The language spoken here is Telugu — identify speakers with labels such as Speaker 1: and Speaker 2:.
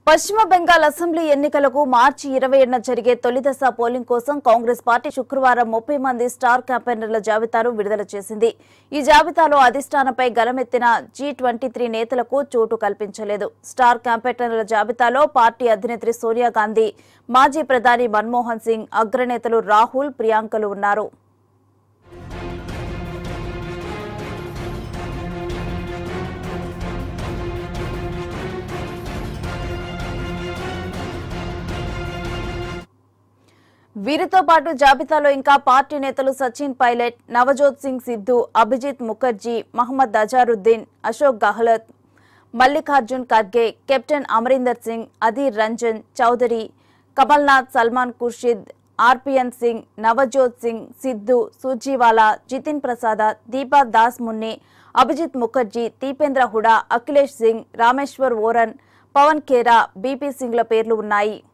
Speaker 1: పశ్చిమ బెంగాల్ అసెంబ్లీ ఎన్నికలకు మార్చి ఇరవై ఏడున జరిగే తొలిదశ పోలింగ్ కోసం కాంగ్రెస్ పార్టీ శుక్రవారం ముప్పై మంది స్టార్ క్యాంపెయినర్ల జాబితాను విడుదల చేసింది ఈ జాబితాలో అధిష్టానంపై గలమెత్తిన జీ ట్వంటీ త్రీ నేతలకు చోటు కల్పించలేదు స్టార్ క్యాంపెయినర్ల జాబితాలో పార్టీ అధినేత్రి సోనియా గాంధీ మాజీ ప్రధాని మన్మోహన్ సింగ్ అగ్రనేతలు రాహుల్ ప్రియాంకలు ఉన్నారు వీరితో పాటు జాబితాలో ఇంకా పార్టీ నేతలు Sachin pilot Navjot Singh Siddhu Abhijit Mukherjee Mohammed Azharuddin Ashok Gehlot Mallikarjun Kharge captain Amarinder Singh Adhir Ranjan Chowdary Kamal Nath Salman Khurshid RPN Singh Navjot Singh Siddhu సూర్జీవాలా Jithin ప్రసాద దీపా దాస్ మున్ని అభిజిత్ ముఖర్జీ దీపేంద్ర హుడా అఖిలేష్ సింగ్ రామేశ్వర్ ఓరన్ పవన్ ఖేరా బీపీ సింగ్ల పేర్లు ఉన్నాయి